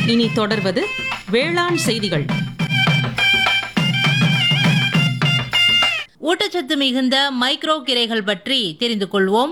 இனி தொடர்வது வேளாண் செய்திகள் ஊட்டச்சத்து மிகுந்த மைக்ரோ கீரைகள் பற்றி தெரிந்து கொள்வோம்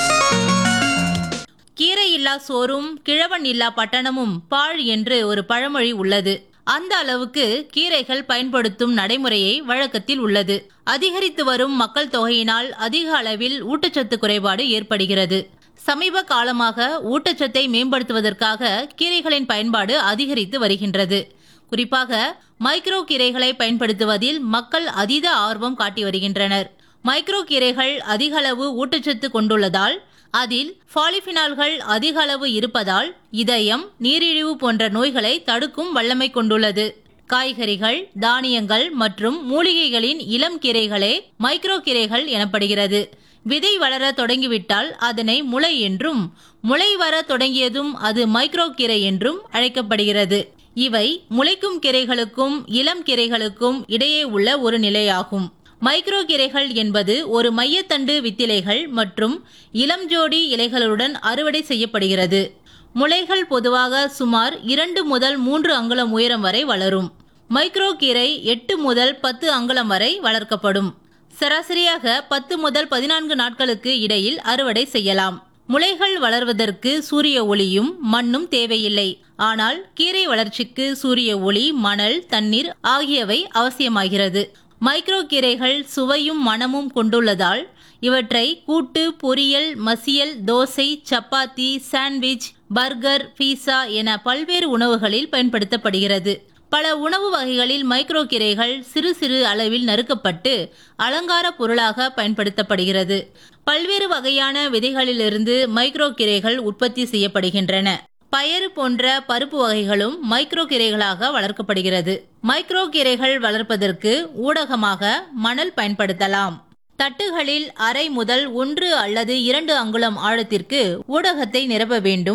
கீரை இல்லா சோறும் கிழவன் இல்லா பட்டணமும் பாழ் என்று ஒரு பழமொழி உள்ளது அந்த அளவுக்கு கீரைகள் பயன்படுத்தும் நடைமுறையை வழக்கத்தில் உள்ளது அதிகரித்து வரும் மக்கள் தொகையினால் அதிக அளவில் ஊட்டச்சத்து குறைபாடு ஏற்படுகிறது சமீப காலமாக ஊட்டச்சத்தை மேம்படுத்துவதற்காக கீரைகளின் பயன்பாடு அதிகரித்து வருகின்றது குறிப்பாக மைக்ரோ கீரைகளை பயன்படுத்துவதில் மக்கள் அதீத ஆர்வம் காட்டி வருகின்றனர் மைக்ரோ கீரைகள் அதிக அளவு ஊட்டச்சத்து கொண்டுள்ளதால் அதில் பாலிஃபினால்கள் அதிக அளவு இருப்பதால் இதயம் நீரிழிவு போன்ற நோய்களை தடுக்கும் வல்லமை கொண்டுள்ளது காய்கறிகள் தானியங்கள் மற்றும் மூலிகைகளின் இளம் கீரைகளே மைக்ரோ கீரைகள் எனப்படுகிறது விதை வளர தொடங்கிவிட்டால் அதனை முளை என்றும் முளை வர தொடங்கியதும் அது மைக்ரோ கீரை என்றும் அழைக்கப்படுகிறது இவை முளைக்கும் கீரைகளுக்கும் இளம் கீரைகளுக்கும் இடையே உள்ள ஒரு நிலையாகும் மைக்ரோ கீரைகள் என்பது ஒரு மையத்தண்டு வித்திலைகள் மற்றும் இளம் ஜோடி இலைகளுடன் அறுவடை செய்யப்படுகிறது முளைகள் பொதுவாக சுமார் இரண்டு முதல் மூன்று அங்குலம் உயரம் வரை வளரும் மைக்ரோ கீரை எட்டு முதல் பத்து அங்குலம் வரை வளர்க்கப்படும் சராசரியாக பத்து முதல் பதினான்கு நாட்களுக்கு இடையில் அறுவடை செய்யலாம் முளைகள் வளர்வதற்கு சூரிய ஒளியும் மண்ணும் தேவையில்லை ஆனால் கீரை வளர்ச்சிக்கு சூரிய ஒளி மணல் தண்ணீர் ஆகியவை அவசியமாகிறது மைக்ரோ கீரைகள் சுவையும் மணமும் கொண்டுள்ளதால் இவற்றை கூட்டு பொரியல் மசியல் dosa chapati sandwich burger pizza என பல்வேறு உணவுகளில் பயன்படுத்தப்படுகிறது பல உணவு வகைகளில் மைக்ரோ கீரைகள் சிறு சிறு அளவில் நறுக்கப்பட்டு அலங்கார பொருளாக பயன்படுத்தப்படுகிறது பல்வேறு வகையான விதைகளிலிருந்து மைக்ரோ கீரைகள் உற்பத்தி செய்யப்படுகின்றன பயறு போன்ற பருப்பு வகைகளும் மைக்ரோ கீரைகளாக வளர்க்கப்படுகிறது மைக்ரோ கீரைகள் வளர்ப்பதற்கு ஊடகமாக மணல் பயன்படுத்தலாம் தட்டுகளில் அரை முதல் ஒன்று அல்லது இரண்டு அங்குலம் ஆழத்திற்கு ஊடகத்தை நிரப்ப வேண்டும்